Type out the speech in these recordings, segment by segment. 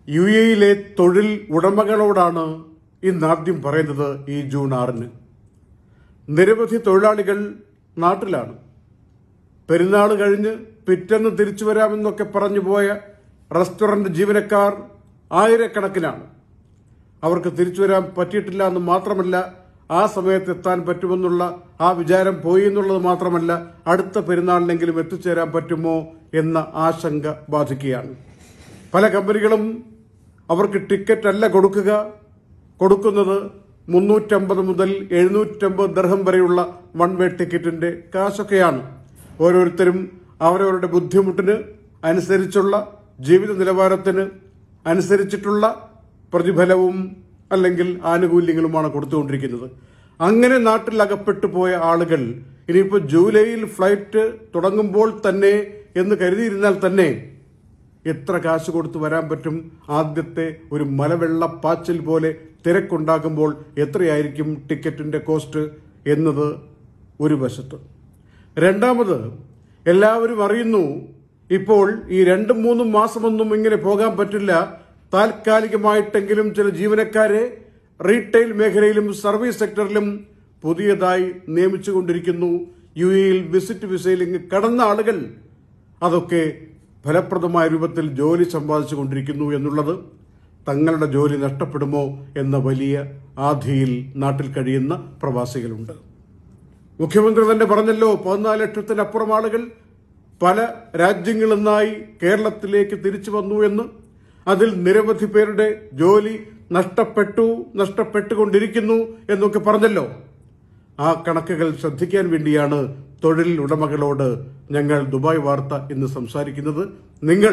U എയിലെ തൊഴിൽ ഉടമകളോടാണ് ഇന്ന് ആദ്യം പറയുന്നത് ഈ ജൂൺ ആറിന് നിരവധി തൊഴിലാളികൾ നാട്ടിലാണ് പെരുന്നാൾ കഴിഞ്ഞ് പിറ്റേന്ന് തിരിച്ചു വരാമെന്നൊക്കെ പറഞ്ഞു പോയ റെസ്റ്റോറന്റ് ജീവനക്കാർ ആയിരക്കണക്കിനാണ് അവർക്ക് തിരിച്ചു വരാൻ പറ്റിയിട്ടില്ല എന്ന് മാത്രമല്ല ആ സമയത്ത് എത്താൻ പറ്റുമെന്നുള്ള ആ വിചാരം പോയി എന്നുള്ളത് മാത്രമല്ല അടുത്ത പെരുന്നാളിനെങ്കിലും എത്തിച്ചേരാൻ പറ്റുമോ എന്ന ആശങ്ക ബാധിക്കുകയാണ് പല കമ്പനികളും അവർക്ക് ടിക്കറ്റ് അല്ല കൊടുക്കുക കൊടുക്കുന്നത് മുന്നൂറ്റമ്പത് മുതൽ എഴുന്നൂറ്റമ്പത് ദർഹം വരെയുള്ള വൺ വേ ടിക്കറ്റിന്റെ കാശൊക്കെയാണ് ഓരോരുത്തരും അവരവരുടെ ബുദ്ധിമുട്ടിന് അനുസരിച്ചുള്ള ജീവിത നിലവാരത്തിന് അനുസരിച്ചിട്ടുള്ള പ്രതിഫലവും അല്ലെങ്കിൽ ആനുകൂല്യങ്ങളുമാണ് കൊടുത്തുകൊണ്ടിരിക്കുന്നത് അങ്ങനെ നാട്ടിൽ അകപ്പെട്ടു പോയ ആളുകൾ ഇനിയിപ്പോൾ ജൂലൈയിൽ ഫ്ലൈറ്റ് തുടങ്ങുമ്പോൾ തന്നെ എന്ന് കരുതിയിരുന്നാൽ തന്നെ എത്ര കാശ് കൊടുത്ത് വരാൻ പറ്റും ആദ്യത്തെ ഒരു മലവെള്ളപ്പാച്ചിൽ പോലെ തിരക്കുണ്ടാകുമ്പോൾ എത്രയായിരിക്കും ടിക്കറ്റിന്റെ കോസ്റ്റ് എന്നത് ഒരു വശത്ത് രണ്ടാമത് എല്ലാവരും അറിയുന്നു ഇപ്പോൾ ഈ രണ്ടും മൂന്നും മാസമൊന്നും ഇങ്ങനെ പോകാൻ പറ്റില്ല താൽക്കാലികമായിട്ടെങ്കിലും ചില ജീവനക്കാരെ റീറ്റെയിൽ മേഖലയിലും സർവീസ് സെക്ടറിലും പുതിയതായി നിയമിച്ചുകൊണ്ടിരിക്കുന്നു യു എയിൽ വിസിറ്റ് വിസയിൽ ഇങ്ങ് കടന്ന ആളുകൾ അതൊക്കെ ഫലപ്രദമായ രൂപത്തിൽ ജോലി സമ്പാദിച്ചു കൊണ്ടിരിക്കുന്നു എന്നുള്ളത് തങ്ങളുടെ ജോലി നഷ്ടപ്പെടുമോ എന്ന വലിയ ആധിയിൽ നാട്ടിൽ കഴിയുന്ന പ്രവാസികളുണ്ട് മുഖ്യമന്ത്രി തന്നെ പറഞ്ഞല്ലോ പതിനാല് ലക്ഷത്തിനപ്പുറം ആളുകൾ പല രാജ്യങ്ങളിൽ നിന്നായി കേരളത്തിലേക്ക് തിരിച്ചു വന്നു എന്ന് അതിൽ നിരവധി പേരുടെ ജോലി നഷ്ടപ്പെട്ടു നഷ്ടപ്പെട്ടുകൊണ്ടിരിക്കുന്നു എന്നൊക്കെ പറഞ്ഞല്ലോ ആ കണക്കുകൾ ശ്രദ്ധിക്കാൻ വേണ്ടിയാണ് തൊഴിൽ ഉടമകളോട് ഞങ്ങൾ ദുബായ് വാർത്ത ഇന്ന് സംസാരിക്കുന്നത് നിങ്ങൾ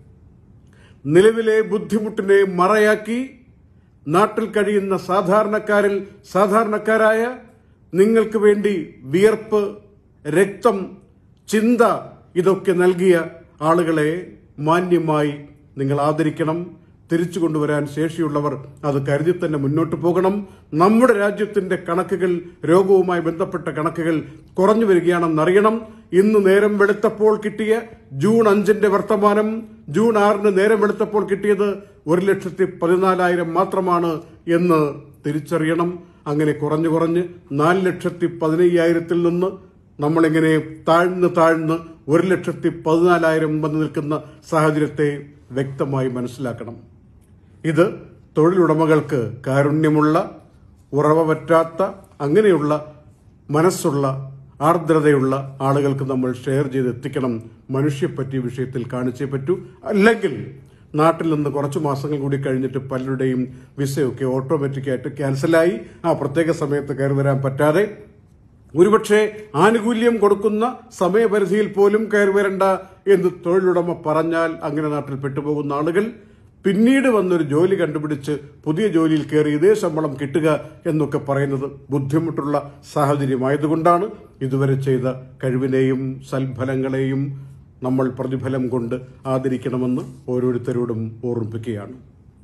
നിലവിലെ ബുദ്ധിമുട്ടിനെ മറയാക്കി നാട്ടിൽ കഴിയുന്ന സാധാരണക്കാരിൽ സാധാരണക്കാരായ നിങ്ങൾക്ക് വേണ്ടി വിയർപ്പ് രക്തം ചിന്ത ഇതൊക്കെ നൽകിയ ആളുകളെ മാന്യമായി നിങ്ങൾ ആദരിക്കണം തിരിച്ചു കൊണ്ടുവരാൻ ശേഷിയുള്ളവർ അത് കരുതി തന്നെ മുന്നോട്ട് പോകണം നമ്മുടെ രാജ്യത്തിന്റെ കണക്കുകൾ രോഗവുമായി ബന്ധപ്പെട്ട കണക്കുകൾ കുറഞ്ഞു വരികയാണെന്നറിയണം ഇന്ന് നേരം വെളുത്തപ്പോൾ കിട്ടിയ ജൂൺ അഞ്ചിന്റെ വർത്തമാനം ജൂൺ ആറിന് നേരം വെളുത്തപ്പോൾ കിട്ടിയത് ഒരു ലക്ഷത്തി പതിനാലായിരം മാത്രമാണ് എന്ന് തിരിച്ചറിയണം അങ്ങനെ കുറഞ്ഞു കുറഞ്ഞ് നാല് ലക്ഷത്തി പതിനയ്യായിരത്തിൽ നിന്ന് നമ്മളിങ്ങനെ താഴ്ന്ന് താഴ്ന്ന് ഒരു ലക്ഷത്തി പതിനാലായിരം വന്ന് നിൽക്കുന്ന സാഹചര്യത്തെ വ്യക്തമായി മനസ്സിലാക്കണം ഇത് തൊഴിലുടമകൾക്ക് കാരുണ്യമുള്ള ഉറവ പറ്റാത്ത അങ്ങനെയുള്ള മനസ്സുള്ള ആർദ്രതയുള്ള ആളുകൾക്ക് നമ്മൾ ഷെയർ ചെയ്ത് എത്തിക്കണം മനുഷ്യപ്പറ്റിയ വിഷയത്തിൽ കാണിച്ചേ പറ്റൂ അല്ലെങ്കിൽ നാട്ടിൽ നിന്ന് കുറച്ച് മാസങ്ങൾ കൂടി കഴിഞ്ഞിട്ട് പലരുടെയും വിസയൊക്കെ ഓട്ടോമാറ്റിക്കായിട്ട് ക്യാൻസലായി ആ പ്രത്യേക സമയത്ത് കയറി വരാൻ പറ്റാതെ ഒരുപക്ഷെ ആനുകൂല്യം കൊടുക്കുന്ന സമയപരിധിയിൽ പോലും കയറി വരണ്ട എന്ന് തൊഴിലുടമ പറഞ്ഞാൽ അങ്ങനെ നാട്ടിൽ പെട്ടുപോകുന്ന ആളുകൾ പിന്നീട് വന്നൊരു ജോലി കണ്ടുപിടിച്ച് പുതിയ ജോലിയിൽ കയറി ഇതേ ശമ്പളം കിട്ടുക എന്നൊക്കെ പറയുന്നത് ബുദ്ധിമുട്ടുള്ള സാഹചര്യമായതുകൊണ്ടാണ് ഇതുവരെ ചെയ്ത കഴിവിനെയും സൽഫലങ്ങളെയും നമ്മൾ പ്രതിഫലം കൊണ്ട് ആദരിക്കണമെന്ന് ഓരോരുത്തരോടും ഓർമ്മിപ്പിക്കുകയാണ്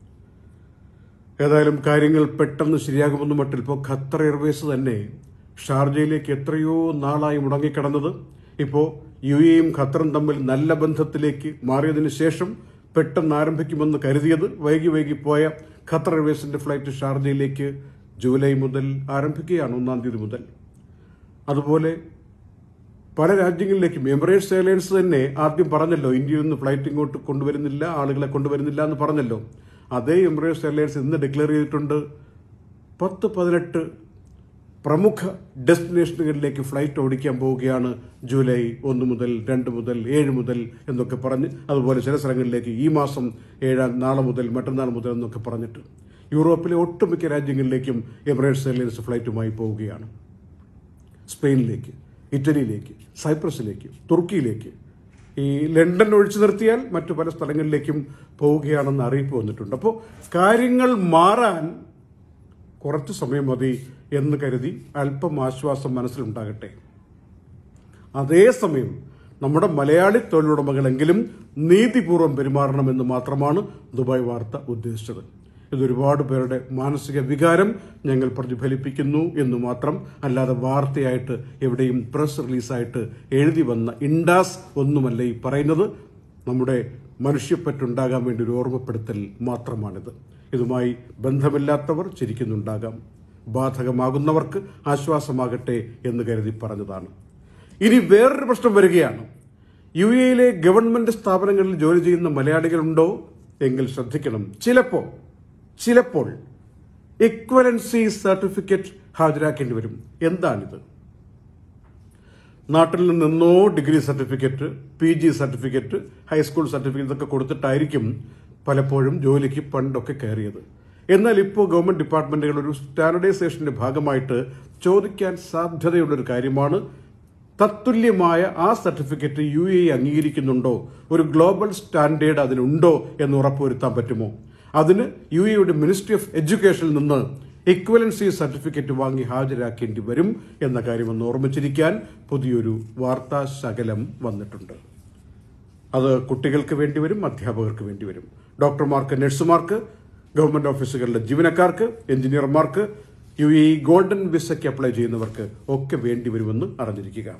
ഏതായാലും കാര്യങ്ങൾ പെട്ടെന്ന് ശരിയാകുമെന്ന് മട്ടിൽ ഇപ്പോൾ ഖത്തർ എയർവേസ് തന്നെ ഷാർജയിലേക്ക് എത്രയോ നാളായി മുടങ്ങിക്കിടന്നത് ഇപ്പോൾ യു എയും ഖത്തറും തമ്മിൽ നല്ല ബന്ധത്തിലേക്ക് മാറിയതിനു ശേഷം പെട്ടെന്ന് ആരംഭിക്കുമെന്ന് കരുതിയത് വൈകി വൈകി പോയ ഖത്തർ എയർവേസിന്റെ ഫ്ലൈറ്റ് ഷാർജയിലേക്ക് ജൂലൈ മുതൽ ആരംഭിക്കുകയാണ് ഒന്നാം തീയതി മുതൽ അതുപോലെ പല രാജ്യങ്ങളിലേക്കും എമിറേറ്റ്സ് എയർലൈൻസ് തന്നെ ആദ്യം പറഞ്ഞല്ലോ ഇന്ത്യയിൽ നിന്ന് ഫ്ലൈറ്റ് ഇങ്ങോട്ട് കൊണ്ടുവരുന്നില്ല ആളുകളെ കൊണ്ടുവരുന്നില്ല എന്ന് പറഞ്ഞല്ലോ അതേ എമിറേറ്റ്സ് എയർലൈൻസ് ഇന്ന് ഡിക്ലെയർ ചെയ്തിട്ടുണ്ട് പത്ത് പതിനെട്ട് പ്രമുഖ ഡെസ്റ്റിനേഷനുകളിലേക്ക് ഫ്ലൈറ്റ് ഓടിക്കാൻ പോവുകയാണ് ജൂലൈ ഒന്ന് മുതൽ രണ്ട് മുതൽ ഏഴ് മുതൽ എന്നൊക്കെ പറഞ്ഞ് അതുപോലെ ചില സ്ഥലങ്ങളിലേക്ക് ഈ മാസം ഏഴാം നാളെ മുതൽ മറ്റന്നാൾ മുതൽ എന്നൊക്കെ പറഞ്ഞിട്ട് യൂറോപ്പിലെ ഒട്ടുമിക്ക രാജ്യങ്ങളിലേക്കും എമിറേറ്റ്സ് എയർലൈൻസ് ഫ്ലൈറ്റുമായി പോവുകയാണ് സ്പെയിനിലേക്ക് ഇറ്റലിയിലേക്ക് സൈപ്രസിലേക്ക് തുർക്കിയിലേക്ക് ഈ ലണ്ടൻ ഒഴിച്ചു നിർത്തിയാൽ മറ്റു പല സ്ഥലങ്ങളിലേക്കും പോവുകയാണെന്ന് അറിയിപ്പ് വന്നിട്ടുണ്ട് അപ്പോൾ കാര്യങ്ങൾ മാറാൻ കുറച്ച് സമയം മതി എന്ന് കരുതി അല്പം ആശ്വാസം മനസ്സിലുണ്ടാകട്ടെ അതേസമയം നമ്മുടെ മലയാളി തൊഴിലുടമകളെങ്കിലും നീതിപൂർവ്വം പെരുമാറണമെന്ന് മാത്രമാണ് ദുബായ് വാർത്ത ഉദ്ദേശിച്ചത് ഇത് ഒരുപാട് പേരുടെ മാനസിക വികാരം ഞങ്ങൾ പ്രതിഫലിപ്പിക്കുന്നു എന്ന് മാത്രം അല്ലാതെ വാർത്തയായിട്ട് എവിടെയും പ്രസ് റിലീസായിട്ട് എഴുതി വന്ന ഇൻഡാസ് ഒന്നുമല്ല ഈ പറയുന്നത് നമ്മുടെ മനുഷ്യപ്പറ്റുണ്ടാകാൻ വേണ്ടി ഒരു ഓർമ്മപ്പെടുത്തൽ മാത്രമാണിത് ഇതുമായി ബന്ധമില്ലാത്തവർ ചിരിക്കുന്നുണ്ടാകാം ബാധകമാകുന്നവർക്ക് ആശ്വാസമാകട്ടെ എന്ന് കരുതി പറഞ്ഞതാണ് ഇനി വേറൊരു പ്രശ്നം വരികയാണ് യു എയിലെ ഗവൺമെന്റ് സ്ഥാപനങ്ങളിൽ ജോലി ചെയ്യുന്ന മലയാളികളുണ്ടോ എങ്കിൽ ശ്രദ്ധിക്കണം ചിലപ്പോൾ ചിലപ്പോൾ ഇക്വലൻസി സർട്ടിഫിക്കറ്റ് ഹാജരാക്കേണ്ടി വരും എന്താണിത് നാട്ടിൽ നിന്നോ degree certificate P G certificate high school certificate ഒക്കെ കൊടുത്തിട്ടായിരിക്കും പലപ്പോഴും ജോലിക്ക് പണ്ടൊക്കെ കയറിയത് എന്നാൽ ഇപ്പോൾ ഗവൺമെന്റ് ഡിപ്പാർട്ട്മെന്റുകൾ ഒരു സ്റ്റാൻഡർഡൈസേഷന്റെ ഭാഗമായിട്ട് ചോദിക്കാൻ സാധ്യതയുള്ളൊരു കാര്യമാണ് തത്തുല്യമായ ആ സർട്ടിഫിക്കറ്റ് യു എ അംഗീകരിക്കുന്നുണ്ടോ ഒരു ഗ്ലോബൽ സ്റ്റാൻഡേർഡ് അതിനുണ്ടോ എന്ന് ഉറപ്പുവരുത്താൻ പറ്റുമോ അതിന് യു എയുടെ മിനിസ്ട്രി ഓഫ് എഡ്യൂക്കേഷനിൽ നിന്ന് ഇക്വലൻസി സർട്ടിഫിക്കറ്റ് വാങ്ങി ഹാജരാക്കേണ്ടി വരും എന്ന കാര്യമൊന്ന് ഓർമ്മിച്ചിരിക്കാൻ പുതിയൊരു വാർത്താ ശകലം വന്നിട്ടുണ്ട് അത് കുട്ടികൾക്ക് വേണ്ടി വരും അധ്യാപകർക്ക് വേണ്ടി വരും ഡോക്ടർമാർക്ക് നഴ്സുമാർക്ക് ഗവൺമെന്റ് ഓഫീസുകളിലെ ജീവനക്കാർക്ക് എഞ്ചിനീയർമാർക്ക് യു എ ഗോൾഡൻ വിസയ്ക്ക് അപ്ലൈ ചെയ്യുന്നവർക്ക് ഒക്കെ വേണ്ടി വരുമെന്ന് അറിഞ്ഞിരിക്കുക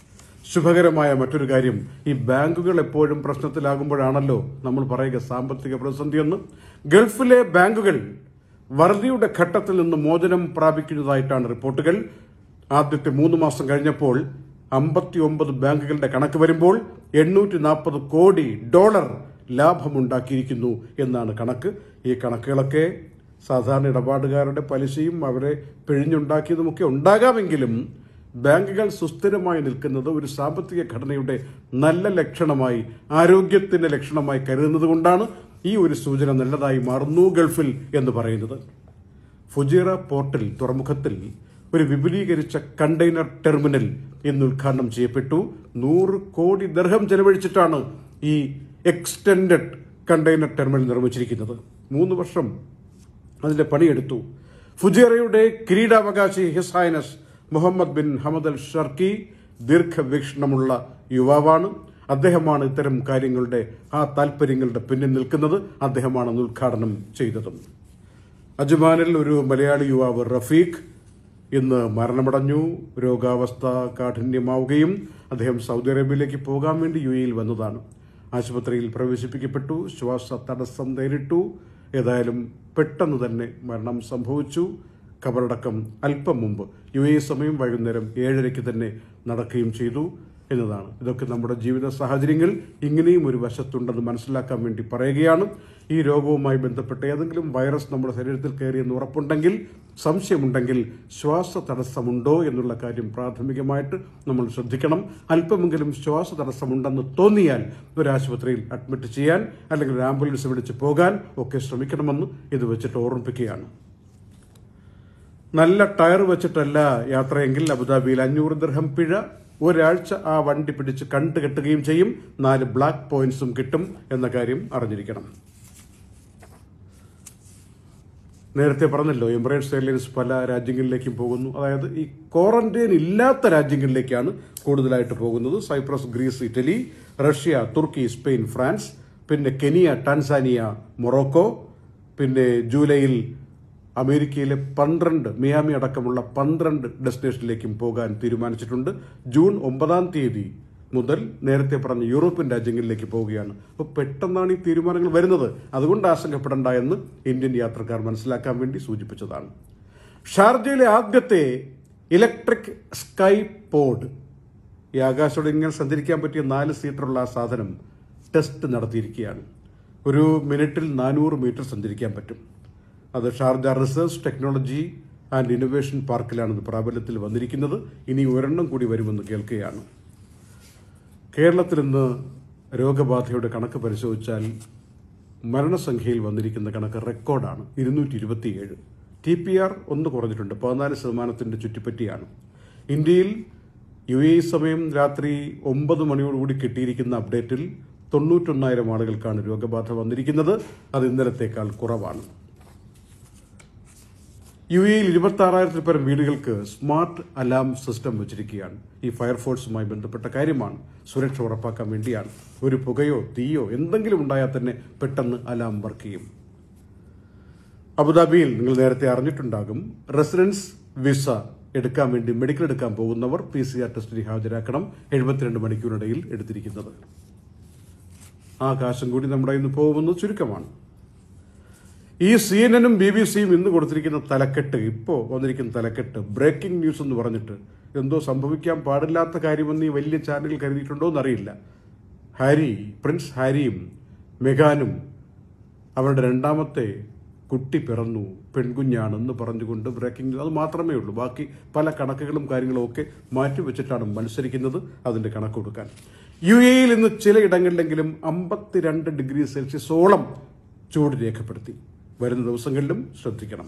ശുഭകരമായ മറ്റൊരു കാര്യം ഈ ബാങ്കുകൾ എപ്പോഴും പ്രശ്നത്തിലാകുമ്പോഴാണല്ലോ നമ്മൾ പറയുക സാമ്പത്തിക പ്രതിസന്ധിയെന്ന് ഗൾഫിലെ ബാങ്കുകൾ വറുതിയുടെ ഘട്ടത്തിൽ നിന്ന് മോചനം പ്രാപിക്കുന്നതായിട്ടാണ് റിപ്പോർട്ടുകൾ ആദ്യത്തെ മൂന്ന് മാസം കഴിഞ്ഞപ്പോൾ അമ്പത്തി ഒമ്പത് ബാങ്കുകളുടെ കണക്ക് വരുമ്പോൾ എണ്ണൂറ്റി നാൽപ്പത് കോടി ഡോളർ ലാഭമുണ്ടാക്കിയിരിക്കുന്നു എന്നാണ് കണക്ക് ഈ കണക്കുകളൊക്കെ സാധാരണ ഇടപാടുകാരുടെ പലിശയും അവരെ പിഴിഞ്ഞുണ്ടാക്കിയതുമൊക്കെ ഉണ്ടാകാമെങ്കിലും ബാങ്കുകൾ സുസ്ഥിരമായി നിൽക്കുന്നത് ഒരു സാമ്പത്തിക ഘടനയുടെ നല്ല ലക്ഷണമായി ആരോഗ്യത്തിന്റെ ലക്ഷണമായി കരുതുന്നത് കൊണ്ടാണ് ഈ ഒരു സൂചന നല്ലതായി മാറുന്നു ഗൾഫിൽ എന്ന് പറയുന്നത് ഫുജീറ പോർട്ടിൽ തുറമുഖത്തിൽ ഒരു വിപുലീകരിച്ച കണ്ടെയ്നർ ടെർമിനൽ ഇന്ന് ഉദ്ഘാടനം ചെയ്യപ്പെട്ടു നൂറ് കോടി ദർഹം ചെലവഴിച്ചിട്ടാണ് ഈ എക്സ്റ്റൻഡഡ് കണ്ടെയ്നർ ടെർമിനൽ നിർമ്മിച്ചിരിക്കുന്നത് മൂന്ന് വർഷം അതിന്റെ പണിയെടുത്തു ഫുജേറയുടെ കിരീടാവകാശി his highness Mohammed bin Hamad Al Sharqi ദീർഘവീക്ഷണമുള്ള യുവാവാണ് അദ്ദേഹമാണ് ഇത്തരം കാര്യങ്ങളുടെ ആ താല്പര്യങ്ങളുടെ പിന്നിൽ നിൽക്കുന്നത് അദ്ദേഹമാണ് അന്ന് ഉദ്ഘാടനം ചെയ്തതും അജ്മാനിൽ ഒരു മലയാളി യുവാവ് റഫീഖ് ഇന്ന് മരണമടഞ്ഞു രോഗാവസ്ഥ കാഠിന്യമാവുകയും അദ്ദേഹം സൗദി അറേബ്യയിലേക്ക് പോകാൻ വേണ്ടി യു എയിൽ വന്നതാണ് ആശുപത്രിയിൽ പ്രവേശിപ്പിക്കപ്പെട്ടു ശ്വാസ തടസ്സം നേരിട്ടു ഏതായാലും പെട്ടെന്ന് തന്നെ മരണം സംഭവിച്ചു കബറടക്കം അല്പം മുമ്പ് യു എ സമയം വൈകുന്നേരം ഏഴരയ്ക്ക് തന്നെ നടക്കുകയും ചെയ്തു എന്നതാണ് ഇതൊക്കെ നമ്മുടെ ജീവിത സാഹചര്യങ്ങൾ ഇങ്ങനെയും ഒരു വശത്തുണ്ടെന്ന് മനസ്സിലാക്കാൻ വേണ്ടി പറയുകയാണ് ഈ രോഗവുമായി ബന്ധപ്പെട്ട ഏതെങ്കിലും വൈറസ് നമ്മുടെ ശരീരത്തിൽ കയറിയെന്ന് ഉറപ്പുണ്ടെങ്കിൽ സംശയമുണ്ടെങ്കിൽ ശ്വാസ തടസ്സമുണ്ടോ എന്നുള്ള കാര്യം പ്രാഥമികമായിട്ട് നമ്മൾ ശ്രദ്ധിക്കണം അല്പമെങ്കിലും ശ്വാസ തടസ്സമുണ്ടെന്ന് തോന്നിയാൽ ഒരു ആശുപത്രിയിൽ അഡ്മിറ്റ് ചെയ്യാൻ അല്ലെങ്കിൽ ഒരു ആംബുലൻസ് വിളിച്ച് പോകാൻ ഒക്കെ ശ്രമിക്കണമെന്ന് ഇത് വെച്ചിട്ട് ഓർമ്മിപ്പിക്കുകയാണ് നല്ല ടയർ വെച്ചിട്ടല്ല യാത്രയെങ്കിൽ അബുദാബിയിൽ അഞ്ഞൂറ് ദർഹം പിഴ ഒരാഴ്ച ആ വണ്ടി പിടിച്ച് കണ്ടു കെട്ടുകയും ചെയ്യും നാല് ബ്ലാക്ക് പോയിന്റ്സും കിട്ടും എന്ന കാര്യം അറിഞ്ഞിരിക്കണം നേരത്തെ പറഞ്ഞല്ലോ എമിറേറ്റ്സ് എയർലൈൻസ് പല രാജ്യങ്ങളിലേക്കും പോകുന്നു അതായത് ഈ ക്വാറന്റൈൻ ഇല്ലാത്ത രാജ്യങ്ങളിലേക്കാണ് കൂടുതലായിട്ട് പോകുന്നത് സൈപ്രസ് ഗ്രീസ് ഇറ്റലി റഷ്യ തുർക്കി സ്പെയിൻ ഫ്രാൻസ് പിന്നെ കെനിയ ടാൻസാനിയ മൊറോക്കോ പിന്നെ ജൂലൈയിൽ അമേരിക്കയിലെ പന്ത്രണ്ട് മിയാമി അടക്കമുള്ള പന്ത്രണ്ട് ഡെസ്റ്റിനേഷനിലേക്കും പോകാൻ തീരുമാനിച്ചിട്ടുണ്ട് ജൂൺ ഒമ്പതാം തീയതി മുതൽ നേരത്തെ പറഞ്ഞ യൂറോപ്യൻ രാജ്യങ്ങളിലേക്ക് പോവുകയാണ് അപ്പോൾ പെട്ടെന്നാണ് ഈ തീരുമാനങ്ങൾ വരുന്നത് അതുകൊണ്ട് ആശങ്കപ്പെടേണ്ട എന്ന് ഇന്ത്യൻ യാത്രക്കാർ മനസ്സിലാക്കാൻ വേണ്ടി സൂചിപ്പിച്ചതാണ് ഷാർജയിലെ ആദ്യത്തെ ഇലക്ട്രിക് സ്കൈ പോഡ് ഈ ആകാശത്തോടെ ഇങ്ങനെ സഞ്ചരിക്കാൻ പറ്റിയ നാല് സീറ്ററുള്ള ആ സാധനം ടെസ്റ്റ് നടത്തിയിരിക്കുകയാണ് ഒരു മിനിറ്റിൽ നാനൂറ് മീറ്റർ സഞ്ചരിക്കാൻ പറ്റും അത് Sharjah research technology and innovation പാർക്കിലാണ് ഇത് പ്രാബല്യത്തിൽ വന്നിരിക്കുന്നത് ഇനി ഒരെണ്ണം കൂടി വരുമെന്ന് കേൾക്കുകയാണ് കേരളത്തിൽ ഇന്ന് രോഗബാധയുടെ കണക്ക് പരിശോധിച്ചാൽ മരണസംഖ്യയിൽ വന്നിരിക്കുന്ന കണക്ക് റെക്കോർഡാണ് ഇരുന്നൂറ്റി ഇരുപത്തിയേഴ് ടി പി ആർ ഒന്ന് കുറഞ്ഞിട്ടുണ്ട് പതിനാല് ശതമാനത്തിന്റെ ചുറ്റിപ്പറ്റിയാണ് ഇന്ത്യയിൽ യു എ സമയം രാത്രി ഒമ്പത് മണിയോടുകൂടി കിട്ടിയിരിക്കുന്ന അപ്ഡേറ്റിൽ തൊണ്ണൂറ്റൊന്നായിരം ആളുകൾക്കാണ് രോഗബാധ വന്നിരിക്കുന്നത് അത് ഇന്നലത്തേക്കാൾ കുറവാണ് യു എയിൽ ഇരുപത്തി ആറായിരത്തിൽ പരം വീടുകൾക്ക് സ്മാർട്ട് അലാം സിസ്റ്റം വെച്ചിരിക്കുകയാണ് ഈ ഫയർഫോഴ്സുമായി ബന്ധപ്പെട്ട കാര്യമാണ് സുരക്ഷ ഉറപ്പാക്കാൻ വേണ്ടിയാണ് ഒരു പുകയോ തീയോ എന്തെങ്കിലും ഉണ്ടായാൽ തന്നെ പെട്ടെന്ന് അലാം വർക്ക് ചെയ്യും അബുദാബിയിൽ നിങ്ങൾ നേരത്തെ അറിഞ്ഞിട്ടുണ്ടാകും റെസിഡൻസ് വിസ എടുക്കാൻ വേണ്ടി മെഡിക്കൽ എടുക്കാൻ പോകുന്നവർ പി സി ആർ ടെസ്റ്റിന് ഹാജരാക്കണം എഴുപത്തിരണ്ട് മണിക്കൂറിനിടയിൽ എടുത്തിരിക്കുന്നത് ആ കാശും കൂടി നമ്മുടെ ഇന്ന് പോകുമെന്ന് ചുരുക്കമാണ് ഈ സി എൻ എനും ബി ബി സിയും ഇന്ന് കൊടുത്തിരിക്കുന്ന തലക്കെട്ട് ഇപ്പോൾ വന്നിരിക്കുന്ന തലക്കെട്ട് ബ്രേക്കിംഗ് ന്യൂസ് എന്ന് പറഞ്ഞിട്ട് എന്തോ സംഭവിക്കാൻ പാടില്ലാത്ത കാര്യമെന്ന് ഈ വലിയ ചാനൽ കരുതിയിട്ടുണ്ടോ എന്നറിയില്ല ഹാരി പ്രിൻസ് ഹാരിയും മെഗാനും അവരുടെ രണ്ടാമത്തെ കുട്ടി പിറന്നു പെൺകുഞ്ഞാണെന്ന് പറഞ്ഞുകൊണ്ട് ബ്രേക്കിംഗ് ന്യൂസ് അത് മാത്രമേ ഉള്ളൂ ബാക്കി പല കണക്കുകളും കാര്യങ്ങളും ഒക്കെ മാറ്റിവെച്ചിട്ടാണ് മത്സരിക്കുന്നത് അതിന്റെ കണക്ക് കൊടുക്കാൻ യു എയിൽ ഇന്ന് ചിലയിടങ്ങളിലെങ്കിലും അമ്പത്തിരണ്ട് ഡിഗ്രി സെൽഷ്യസോളം ചൂട് രേഖപ്പെടുത്തി വരുന്ന ദിവസങ്ങളിലും ശ്രദ്ധിക്കണം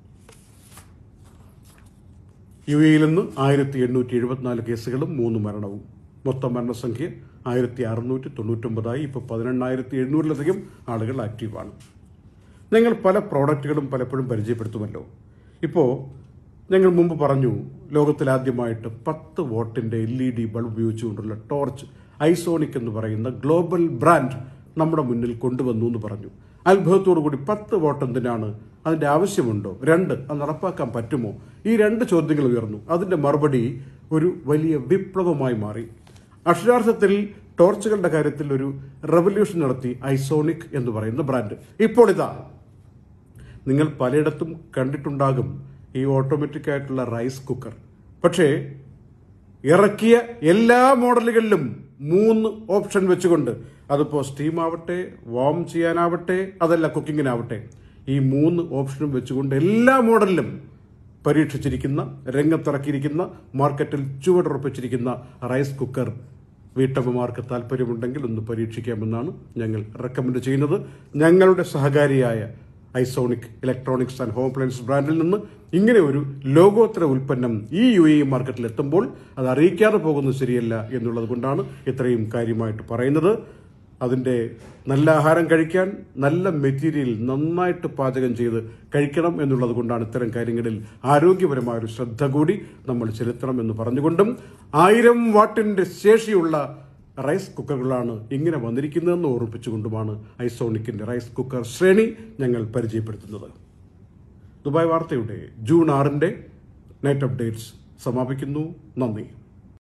യു എയിൽ നിന്ന് ആയിരത്തി എണ്ണൂറ്റി എഴുപത്തിനാല് കേസുകളും മൂന്ന് മരണവും മൊത്തം മരണസംഖ്യ ആയിരത്തി അറുന്നൂറ്റി തൊണ്ണൂറ്റൊമ്പതായി ഇപ്പോൾ പതിനെണ്ണായിരത്തി എണ്ണൂറിലധികം ആളുകൾ ആക്റ്റീവാണ് ഞങ്ങൾ പല പ്രോഡക്റ്റുകളും പലപ്പോഴും പരിചയപ്പെടുത്തുമല്ലോ ഇപ്പോൾ ഞങ്ങൾ മുമ്പ് പറഞ്ഞു ലോകത്തിലാദ്യമായിട്ട് പത്ത് വോട്ടിന്റെ എൽ ഇ ഡി ബൾബ് ഉപയോഗിച്ചുകൊണ്ടുള്ള ടോർച്ച് ഐസോണിക് എന്ന് പറയുന്ന ഗ്ലോബൽ ബ്രാൻഡ് നമ്മുടെ മുന്നിൽ കൊണ്ടുവന്നു എന്ന് പറഞ്ഞു അത്ഭുതത്തോടു കൂടി പത്ത് വോട്ട് എന്തിനാണ് അതിന്റെ ആവശ്യമുണ്ടോ രണ്ട് അത് നടപ്പാക്കാൻ പറ്റുമോ ഈ രണ്ട് ചോദ്യങ്ങൾ ഉയർന്നു അതിന്റെ മറുപടി ഒരു വലിയ വിപ്ലവമായി മാറി അക്ഷരാർത്ഥത്തിൽ ടോർച്ചുകളുടെ കാര്യത്തിൽ ഒരു റവല്യൂഷൻ നടത്തി ഐസോണിക് എന്ന് പറയുന്ന ബ്രാൻഡ് ഇപ്പോൾ ഇതാ നിങ്ങൾ പലയിടത്തും കണ്ടിട്ടുണ്ടാകും ഈ ഓട്ടോമാറ്റിക് ആയിട്ടുള്ള റൈസ് കുക്കർ പക്ഷേ ഇറക്കിയ എല്ലാ മോഡലുകളിലും മൂന്ന് ഓപ്ഷൻ വെച്ചുകൊണ്ട് അതിപ്പോ സ്റ്റീം ആവട്ടെ വാം ചെയ്യാനാവട്ടെ അതല്ല കുക്കിങ്ങിനാവട്ടെ ഈ മൂന്ന് ഓപ്ഷനും വെച്ചുകൊണ്ട് എല്ലാ മോഡലിലും പരീക്ഷിച്ചിരിക്കുന്ന രംഗത്തിറക്കിയിരിക്കുന്ന മാർക്കറ്റിൽ ചുവടുറപ്പിച്ചിരിക്കുന്ന റൈസ് കുക്കർ വീട്ടമ്മമാർക്ക് താല്പര്യമുണ്ടെങ്കിൽ ഒന്ന് പരീക്ഷിക്കാമെന്നാണ് ഞങ്ങൾ റെക്കമെൻഡ് ചെയ്യുന്നത് ഞങ്ങളുടെ സഹകാരിയായ Isonic electronics and home appliance ബ്രാൻഡിൽ നിന്ന് ഇങ്ങനെ ഒരു ലോകോത്തര ഉൽപ്പന്നം ഈ യു എ മാർക്കറ്റിൽ എത്തുമ്പോൾ അത് അറിയിക്കാതെ പോകുന്നത് ശരിയല്ല എന്നുള്ളത് കൊണ്ടാണ് ഇത്രയും കാര്യമായിട്ട് പറയുന്നത് അതിന്റെ നല്ല ആഹാരം കഴിക്കാൻ നല്ല മെറ്റീരിയൽ നന്നായിട്ട് പാചകം ചെയ്ത് കഴിക്കണം എന്നുള്ളത് കൊണ്ടാണ് ഇത്തരം കാര്യങ്ങളിൽ ആരോഗ്യപരമായ ഒരു ശ്രദ്ധ കൂടി നമ്മൾ ചെലുത്തണം എന്ന് പറഞ്ഞുകൊണ്ടും ആയിരം വാട്ടിന്റെ ശേഷിയുള്ള റൈസ് കുക്കറുകളാണ് ഇങ്ങനെ വന്നിരിക്കുന്നതെന്ന് ഓർമ്മിപ്പിച്ചുകൊണ്ടുമാണ് ഐസോണിക്കിന്റെ റൈസ് കുക്കർ ശ്രേണി ഞങ്ങൾ പരിചയപ്പെടുത്തുന്നത് ദുബായ് വാർത്തയുടെ ജൂൺ ആറിന്റെ നൈറ്റ് അപ്ഡേറ്റ്സ് സമാപിക്കുന്നു നന്ദി